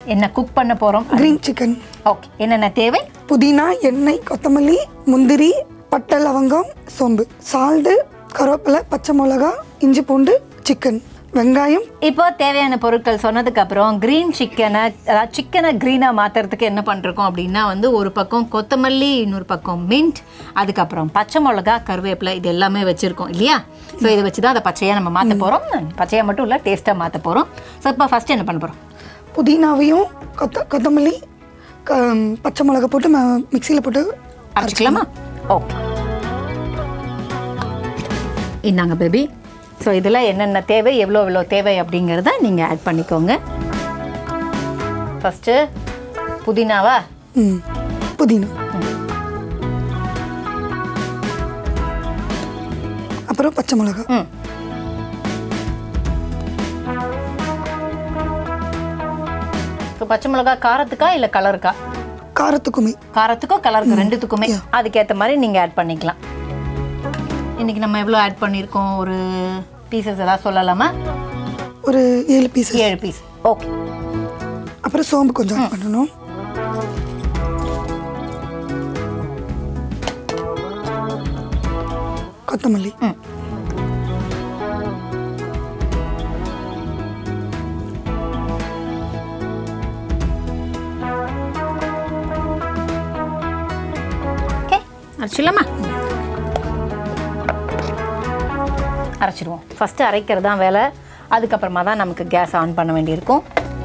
என்ன குக் பண்ண போகிறோம் க்ரீன் சிக்கன் ஓகே என்னென்ன தேவை புதினா எண்ணெய் கொத்தமல்லி முந்திரி பட்டை லவங்கம் சோம்பு சால்டு கருவேப்பிலை பச்சை மிளகா இஞ்சி பூண்டு சிக்கன் வெங்காயம் இப்போ தேவையான பொருட்கள் சொன்னதுக்கு அப்புறம் க்ரீன் சிக்கனை அதாவது சிக்கனை க்ரீனாக மாற்றுறதுக்கு என்ன பண்ணிருக்கோம் அப்படின்னா வந்து ஒரு பக்கம் கொத்தமல்லி இன்னொரு பக்கம் மின்ட் அதுக்கப்புறம் பச்சை மிளகா கருவேப்பிலை இது எல்லாமே வச்சுருக்கோம் இல்லையா ஸோ இதை வச்சு தான் அதை பச்சையாக நம்ம மாற்ற போகிறோம் பச்சையாக மட்டும் இல்லை டேஸ்ட்டாக மாற்ற போகிறோம் ஸோ இப்போ ஃபஸ்ட்டு என்ன பண்ண போகிறோம் புதினாவையும் கொத்த கொத்தமல்லி க பச்சை மிளகா போட்டு மிக்சியில் போட்டு அரைச்சிக்கலாமா ஓகே இந்தாங்க பேபி ஸோ இதில் என்னென்ன தேவை எவ்வளோ எவ்வளோ தேவை அப்படிங்கிறத நீங்கள் ஆட் பண்ணிக்கோங்க ஃபஸ்ட்டு புதினாவா ம் புதினா அப்புறம் பச்சை மிளகா ம் ஸோ பச்சை மிளகா காரத்துக்கா இல்லை கலருக்கா காரத்துக்குமே காரத்துக்கும் கலருக்கு ரெண்டுத்துக்குமே அதுக்கேற்ற மாதிரி நீங்கள் ஆட் பண்ணிக்கலாம் இன்னைக்கு நம்ம எவ்வளோ ஆட் பண்ணியிருக்கோம் ஒரு பீசஸ் ஏதாவது சொல்லலாமா ஒரு ஏழு பீஸ் ஏழு பீஸ் ஓகே அப்புறம் சோம்பு கொஞ்சம் ஆட் பண்ணணும் கொத்தமல்லி ம். ஓகே அரைச்சிடலாமா அரைச்சிடுவோம் ஃபஸ்ட்டு அரைக்கிறது தான் வேலை அதுக்கப்புறமா தான் நமக்கு கேஸ் ஆன் பண்ண வேண்டியிருக்கும்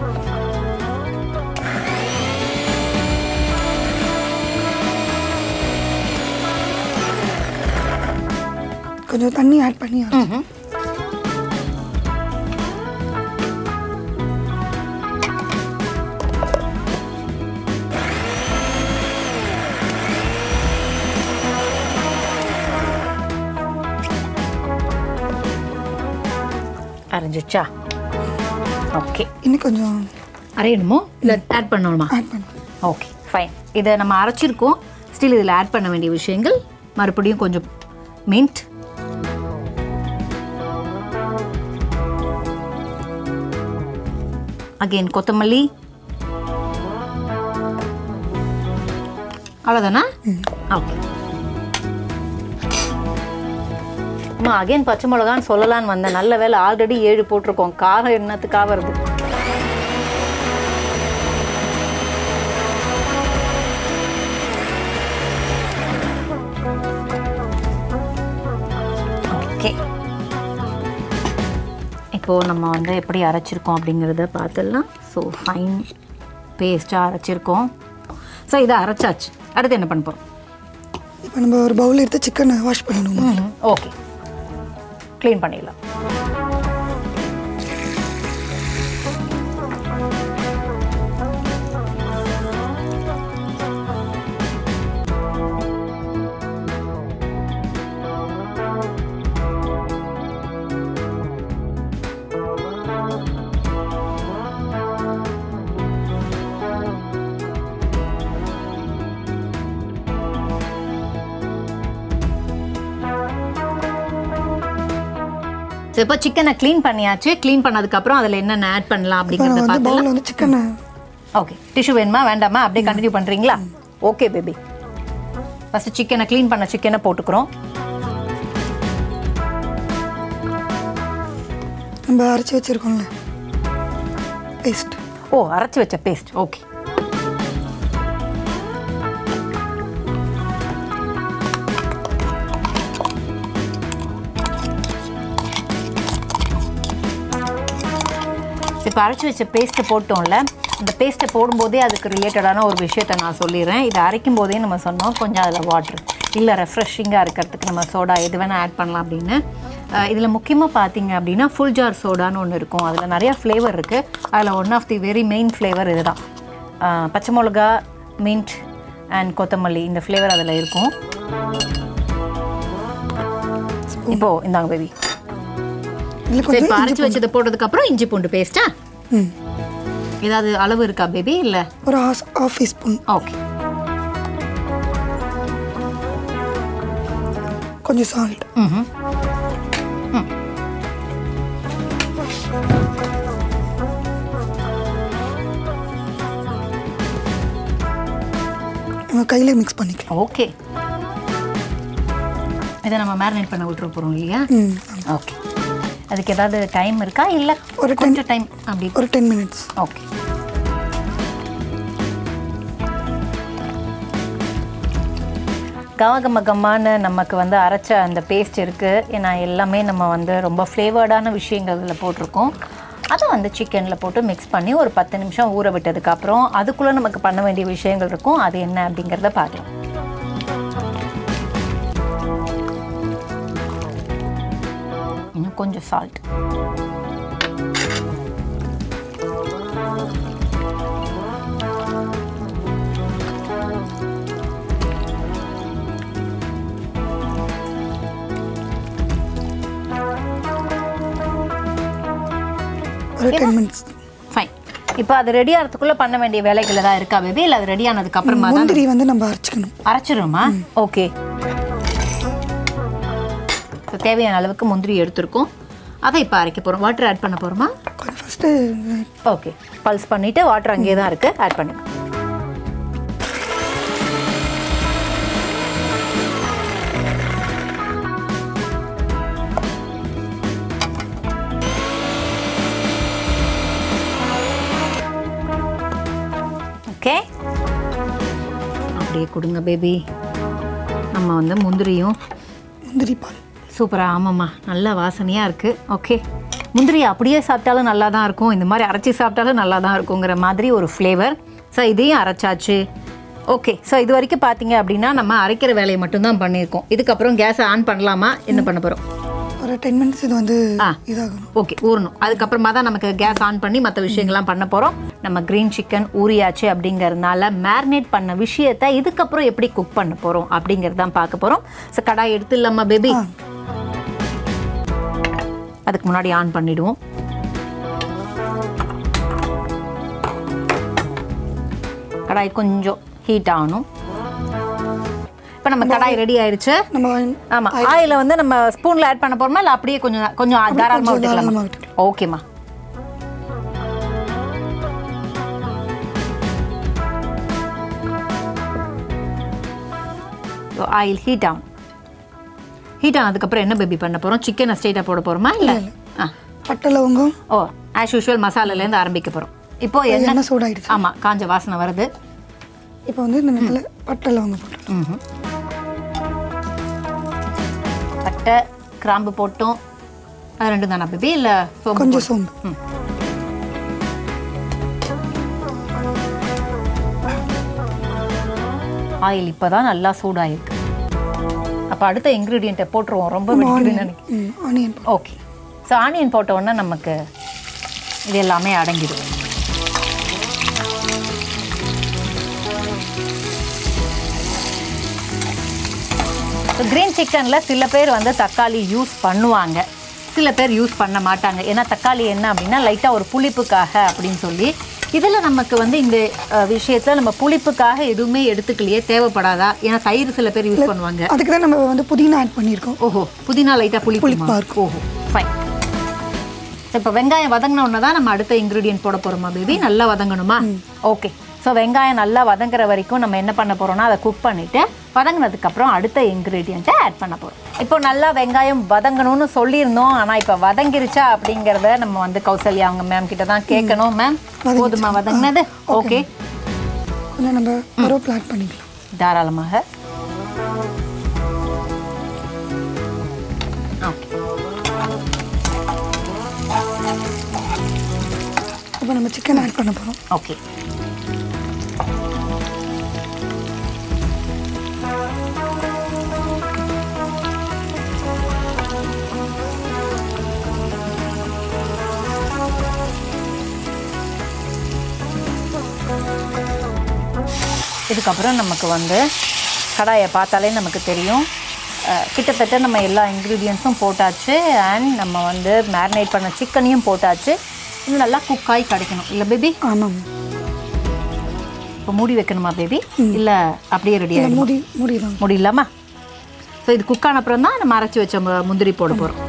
கொஞ்சம் தண்ணி ஆட் பண்ணி அரைச்சு. ம்ஹும். அரைஞ்சிச்சா ஓகே இன்னும் கொஞ்சம் அரையணுமோ இல்லை ஆட் பண்ணணுமா ஆட் பண்ணணும் ஓகே ஃபைன் இதை நம்ம அரைச்சிருக்கோம் ஸ்டில் இதில் ஆட் பண்ண வேண்டிய விஷயங்கள் மறுபடியும் கொஞ்சம் மின்ட் அகெயின் கொத்தமல்லி அவ்வளோதானா ஓகே அம்மா அகைன் பச்சை மிளகான்னு சொல்லலான்னு வந்தேன் நல்ல வேலை ஆல்ரெடி ஏழு போட்டிருக்கோம் காரம் என்னத்துக்காக வருது ஓகே இப்போது நம்ம வந்து எப்படி அரைச்சிருக்கோம் அப்படிங்கிறத பார்த்துடலாம் ஸோ ஃபைன் பேஸ்ட்டாக அரைச்சிருக்கோம் ஸோ இதை அரைச்சாச்சு அடுத்து என்ன பண்ண போகிறோம் இப்போ நம்ம ஒரு பவுல் எடுத்து சிக்கனை வாஷ் பண்ணணுமா ஓகே க்ளீன் பண்ணிடலாம் ஸோ இப்போ சிக்கனை க்ளீன் பண்ணியாச்சு க்ளீன் பண்ணதுக்கப்புறம் அதில் என்னென்ன ஆட் பண்ணலாம் இப்போ அப்படிங்கிறத நான் வந்து பார்க்கலாம் பவுலில் வந்து சிக்கனை ஓகே டிஷ்யூ வேணுமா வேண்டாமா அப்படியே கண்டினியூ பண்ணுறீங்களா ஓகே பேபி ஃபஸ்ட்டு சிக்கனை க்ளீன் பண்ண சிக்கனை போட்டுக்கிறோம் நம்ம அரைச்சி வச்சிருக்கோம்ல பேஸ்ட் ஓ அரைச்சி வச்ச பேஸ்ட் ஓகே இப்போ அரைச்சி வச்ச பேஸ்ட்டை போட்டோம்ல அந்த பேஸ்ட்டை போடும்போதே அதுக்கு ரிலேட்டடான ஒரு விஷயத்தை நான் சொல்லிடுறேன் இதை அரைக்கும் போதே நம்ம சொன்னோம் கொஞ்சம் அதில் வாட்ரு இல்லை ரெஃப்ரெஷிங்காக இருக்கிறதுக்கு நம்ம சோடா எது வேணால் ஆட் பண்ணலாம் அப்படின்னு இதில் முக்கியமாக பார்த்தீங்க அப்படின்னா ஃபுல் ஜார் சோடான்னு ஒன்று இருக்கும் அதில் நிறையா ஃப்ளேவர் இருக்குது அதில் one of the very main flavour இதுதான் அஹ், பச்சை மிளகா மின்ட் அண்ட் கொத்தமல்லி இந்த ஃப்ளேவர் அதில் இருக்கும் இப்போது இந்தாங்க பேபி இதில் ஸோ இப்போ கொஞ்சம் அரைச்சி வச்சதை போட்டதுக்கப்புறம் இஞ்சி பூண்டு பேஸ்ட்டா ம் ஏதாவது அளவு இருக்கா பேபி இல்லை ஒரு ஹாஃப் ஹாஃப் ஸ்பூன் ஓகே கொஞ்சம் சால்ட் ம் நம்ம கையிலே மிக்ஸ் பண்ணிக்கலாம் ஓகே இதை நம்ம மேரினேட் பண்ண விட்டுற போகிறோம் இல்லையா ம் ஓகே அதுக்கு ஏதாவது டைம் இருக்கா இல்லை ஒரு கொஞ்சம் டைம் அப்படி ஒரு டென் மினிட்ஸ் ஓகே கமகம கம்மான்னு நமக்கு வந்து அரைச்ச அந்த பேஸ்ட் இருக்குது ஏன்னா எல்லாமே நம்ம வந்து ரொம்ப ஃப்ளேவர்டான விஷயங்கள் இதில் போட்டிருக்கோம் அதை வந்து சிக்கனில் போட்டு மிக்ஸ் பண்ணி ஒரு பத்து நிமிஷம் ஊற விட்டதுக்கப்புறம் அதுக்குள்ளே நமக்கு பண்ண வேண்டிய விஷயங்கள் இருக்கும் அது என்ன அப்படிங்கிறத பார்க்கலாம் இன்னும் கொஞ்சம் சால்ட் ஒரு டென் மினிட்ஸ் ஃபைன் இப்போ அது ரெடி ஆகிறதுக்குள்ளே பண்ண வேண்டிய வேலைகள் ஏதாவது இருக்கா பேபி இல்லை அது ரெடி ஆனதுக்கு அப்புறமா தான் முந்திரி வந்து நம்ம அரைச்சிக்கணும் அரைச்சிருமா ஓகே இப்போ தேவையான அளவுக்கு முந்திரி எடுத்திருக்கோம் அதை இப்போ அரைக்க போகிறோம் வாட்டர் ஆட் பண்ண போகிறோமா கொஞ்சம் ஃபஸ்ட்டு ஓகே பல்ஸ் பண்ணிவிட்டு வாட்டர் அங்கேயே தான் இருக்குது ஆட் பண்ணுங்க ஓகே அப்படியே கொடுங்க பேபி நம்ம வந்து முந்திரியும் முந்திரி பால் சூப்பராக ஆமாம்மா நல்ல வாசனையாக இருக்குது ஓகே முந்திரி அப்படியே சாப்பிட்டாலும் நல்லா தான் இருக்கும் இந்த மாதிரி அரைச்சி சாப்பிட்டாலும் நல்லா தான் இருக்குங்கிற மாதிரி ஒரு ஃப்ளேவர் ஸோ இதையும் அரைச்சாச்சு ஓகே ஸோ இது வரைக்கும் பார்த்தீங்க அப்படின்னா நம்ம அரைக்கிற வேலையை மட்டும்தான் பண்ணியிருக்கோம் இதுக்கப்புறம் கேஸை ஆன் பண்ணலாமா என்ன பண்ண போகிறோம் ஒரு டென் மினிட்ஸ் இது வந்து ஆ. இதாகணும் ஓகே ஊறணும் அதுக்கப்புறமா தான் நமக்கு கேஸ் ஆன் பண்ணி மற்ற விஷயங்கள்லாம் பண்ண போகிறோம் நம்ம க்ரீன் சிக்கன் ஊறியாச்சு அப்படிங்கறதுனால மேரினேட் பண்ண விஷயத்தை இதுக்கப்புறம் எப்படி குக் பண்ண போகிறோம் அப்படிங்கிறது தான் பார்க்க போகிறோம் ஸோ கடாய் எடுத்துடலாமா பேபி ஆ. அதுக்கு முன்னாடி ஆன் பண்ணிடுவோம் கடாய் கொஞ்சம் ஹீட் ஆகணும் இப்போ நம்ம கடாய் ரெடி ஆயிடுச்சு நம்ம ஆமா ஆயில வந்து நம்ம ஸ்பூன்ல ஆட் பண்ண போறோமா இல்ல அப்படியே கொஞ்சம் கொஞ்சம் தாராளமா கொஞ்சம் விட்டுக்கலாமா தாராளமா விட்டுக்கலாம். ஓகேம்மா ஆயில் ஹீட் ஆகும் ஹீட் ஆனதுக்கப்புறம் என்ன பேபி பண்ண போறோம் சிக்கனை ஸ்ட்ரெயிட்டாக போட போறோமா இல்லை ஆ பட்டை லவங்கம் ஓ ஆஸ் யூஷுவல் மசாலாலேருந்து ஆரம்பிக்க போறோம் இப்போ என்ன எண்ணெய் சூடாயிடுச்சு ஆமா காஞ்ச வாசனை வருது இப்போ வந்து இந்த நேரத்தில் பட்டை லவங்கம் போட்டுக்கலாம் ம்ஹும். பட்டை கிராம்பு போட்டோம் அது ரெண்டும் தானா பேபி இல்லை சோம்பு கொஞ்சம் சோம்பு ம். ஆயில் இப்போதான் நல்லா சூடாயிருக்கு அப்போ அடுத்த இன்க்ரீடியண்ட்டை போட்டுருவோம் ரொம்ப வெடிக்குதுன்னு நினைக்கிறேன் ம் ஆனியன் ஓகே ஸோ ஆனியன் போட்ட உடனே நமக்கு இது எல்லாமே அடங்கிடும் க்ரீன் சிக்கனில் சில பேர் வந்து தக்காளி யூஸ் பண்ணுவாங்க சில பேர் யூஸ் பண்ண மாட்டாங்க ஏன்னா தக்காளி என்ன அப்படின்னா லைட்டாக ஒரு புளிப்புக்காக அப்படின்னு சொல்லி இதில் நமக்கு வந்து இந்த விஷயத்தில் நம்ம புளிப்புக்காக எதுவுமே எடுத்துக்கலையே தேவைப்படாதா ஏன்னா தயிர் சில பேர் யூஸ் பண்ணுவாங்க அதுக்கு தான் நம்ம வந்து புதினா ஆட் பண்ணியிருக்கோம் ஓஹோ புதினா லைட்டாக புளிப்புமா புளிப்பா இருக்கும். ஓஹோ ஃபைன் இப்போ வெங்காயம் வதங்கின உடனே தான் நம்ம அடுத்த இன்க்ரீடியன்ட் போட போகிறோமா பேபி நல்லா வதங்கணுமா ஓகே ஸோ வெங்காயம் நல்லா வதங்குற வரைக்கும் நம்ம என்ன பண்ண போகிறோம்னா அதை குக் பண்ணிவிட்டு வதங்கினதுக்கப்புறம் அடுத்த இன்க்ரீடியண்ட்டை ஆட் பண்ண போகிறோம் இப்போ நல்லா வெங்காயம் வதங்கணும்னு சொல்லியிருந்தோம் ஆனால் இப்போ வதங்கிருச்சா அப்படிங்கிறத நம்ம வந்து கௌசல்யா அவங்க மேம் கிட்ட தான் கேட்கணும் மேம் போதுமா வதங்கினது ஓகே கொஞ்சம் நம்ம கருவேப்பிலை ஆட் பண்ணிக்கலாம் தாராளமாக ஓகே இப்போ நம்ம சிக்கன் ஆட் பண்ண போகிறோம் ஓகே இதுக்கப்புறம் நமக்கு வந்து கடாயை பார்த்தாலே நமக்கு தெரியும் அஹ், கிட்டத்தட்ட நம்ம எல்லா இன்க்ரீடியன்ஸும் போட்டாச்சு அண்ட் நம்ம வந்து மேரினேட் பண்ண சிக்கனையும் போட்டாச்சு இது நல்லா குக் ஆகி கிடைக்கணும் இல்லை பேபி ஆமாம் இப்போ மூடி வைக்கணுமா பேபி இல்லை அப்படியே ரெடி இல்லை ஆகிடும் மூடி மூடி தான் முடியலாமா ஸோ இது குக் ஆன அப்புறம் தான் நம்ம அரைச்சி வச்ச மு- முந்திரி போட போகிறோம்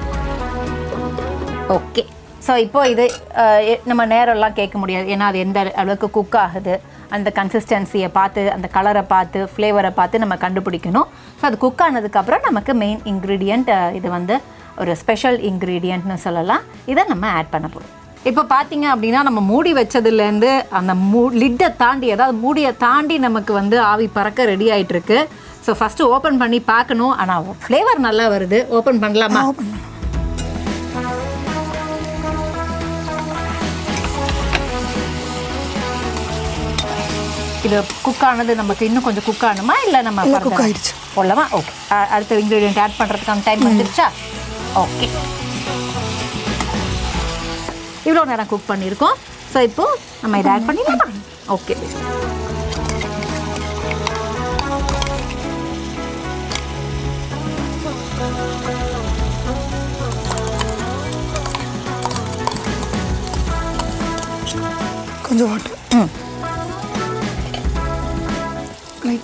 ஓகே ஸோ இப்போ இது அஹ், எ- நம்ம நேரம்லாம் கேட்க முடியாது ஏன்னா அது எந்த அளவுக்கு குக் ஆகுது அந்த கன்சிஸ்டன்சியை பார்த்து அந்த கலரை பார்த்து ஃப்ளேவரை பார்த்து நம்ம கண்டுபிடிக்கணும் ஸோ அது குக் ஆனதுக்கப்புறம் நமக்கு மெயின் இன்க்ரீடியண்ட் இது வந்து ஒரு ஸ்பெஷல் இன்க்ரீடியண்ட்னு சொல்லலாம் இதை நம்ம ஆட் பண்ண போகிறோம் இப்போ பார்த்தீங்க அப்படின்னா நம்ம மூடி வச்சதுலேருந்து அந்த மூ லிட்டை தாண்டி அதாவது மூடியை தாண்டி நமக்கு வந்து ஆவி பறக்க ரெடி ஆயிட்டு இருக்கு ஸோ ஃபஸ்ட்டு ஓப்பன் பண்ணி பார்க்கணும் ஆனால் ஃப்ளேவர் நல்லா வருது ஓப்பன் பண்ணலாமா இது குக் ஆனது நமக்கு இன்னும் கொஞ்சம் குக் ஆகணுமா இல்லை நம்ம இல்ல, further cook ஆ? ஆயிடுச்சு. போடலாமா ஓகே அடுத்த இன்க்ரீடியன்ட் ஆட் பண்ணுறதுக்கான டைம் வந்துருச்சா ஓகே இவ்வளோ நேரம் குக் பண்ணியிருக்கோம் ஸோ இப்போ நம்ம இதை ஆட் பண்ணிடலாமா ஓகே கொஞ்சம் வாட்டர் ம் லைட்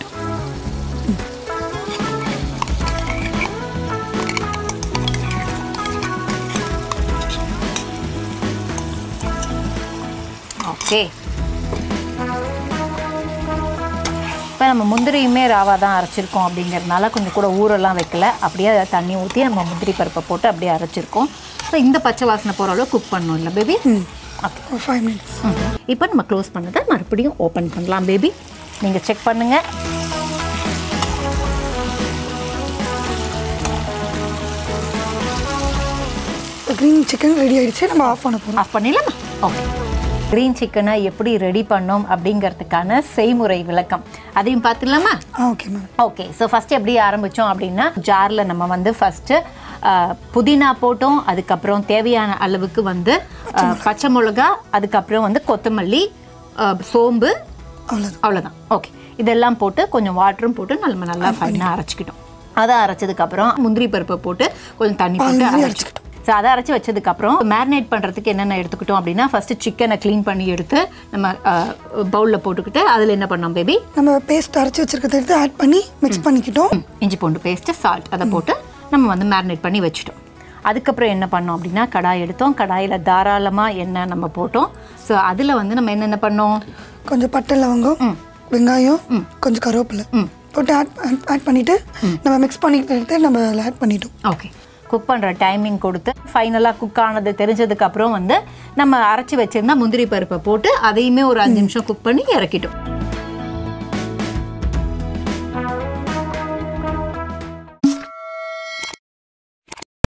ஓகே இப்போ நம்ம முந்திரியுமே ராவா தான் அரைச்சிருக்கோம் அப்படிங்கிறதுனால கொஞ்சம் கூட ஊரெல்லாம் வைக்கல அப்படியே அதை தண்ணி ஊற்றி நம்ம முந்திரி பருப்பை போட்டு அப்படியே அரைச்சிருக்கோம் ஸோ இந்த பச்சை வாசனை போகிற அளவு குக் பண்ணணும் இல்லை பேபி ஓகே ஒரு ஃபைவ் மினிட்ஸ் இப்போ நம்ம க்ளோஸ் பண்ணதை மறுபடியும் ஓப்பன் பண்ணலாம் பேபி நீங்கள் செக் பண்ணுங்கள் க்ரீன் சிக்கன் ரெடி ஆயிடுச்சு நம்ம ஆஃப் பண்ண போகிறோம் ஆஃப் பண்ணிடலாமா ஓகே க்ரீன் சிக்கனை எப்படி ரெடி பண்ணோம் அப்படிங்கிறதுக்கான செய்முறை விளக்கம் அதையும் பார்த்துடலாமா ஆ okay ma'am okay so first எப்படி ஆரம்பித்தோம் அப்படின்னா ஜாரில் நம்ம வந்து ஃபஸ்ட்டு புதினா போட்டோம் அதுக்கப்புறம் தேவையான அளவுக்கு வந்து அஹ், பச்சை மிளகா அதுக்கப்புறம் வந்து கொத்தமல்லி அஹ், சோம்பு அவ்வளோதான் அவ்வளோதான் ஓகே இதெல்லாம் போட்டு கொஞ்சம் வாட்டரும் போட்டு நம்ம நல்லா ஃபைனாக அரைச்சிக்கிட்டோம் அதை அரைச்சதுக்கப்புறம் முந்திரி பருப்பை போட்டு கொஞ்சம் தண்ணி போட்டு மாதிரி அரைச்சிக்கிட்டோம் ஸோ அதை அரைச்சி வச்சதுக்கப்புறம் மேரினேட் பண்ணுறதுக்கு என்னென்ன எடுத்துக்கிட்டோம் அப்படின்னா ஃபஸ்ட்டு சிக்கனை க்ளீன் பண்ணி எடுத்து நம்ம பவுலில் போட்டுக்கிட்டு அதில் என்ன பண்ணோம் பேபி நம்ம பேஸ்ட் அரைச்சி வச்சிருக்கிறத எடுத்து ஆட் பண்ணி மிக்ஸ் பண்ணிக்கிட்டோம் இஞ்சி பூண்டு பேஸ்ட்டு சால்ட் அதை போட்டு நம்ம வந்து மேரினேட் பண்ணி வச்சுட்டோம் அதுக்கப்புறம் என்ன பண்ணோம் அப்படின்னா கடாய் எடுத்தோம் கடாயில் தாராளமாக எண்ணெய் நம்ம போட்டோம் ஸோ அதில் வந்து நம்ம என்னென்ன பண்ணோம் கொஞ்சம் பட்டை லவங்கம் வெங்காயம் கொஞ்சம் கருவேப்பிலை போட்டு ஆட் ஆட் பண்ணிட்டு நம்ம மிக்ஸ் பண்ணிக்கிட்டு எடுத்து நம்ம அதில் ஆட் பண்ணிட்டோம் ஓகே குக் பண்ணுற டைமிங் கொடுத்து ஃபைனலாக குக் ஆனது தெரிஞ்சதுக்கப்புறம் வந்து நம்ம அரைச்சி வச்சிருந்தா முந்திரி பருப்பை போட்டு அதையுமே ஒரு அஞ்சு நிமிஷம் குக் பண்ணி இறக்கிட்டோம்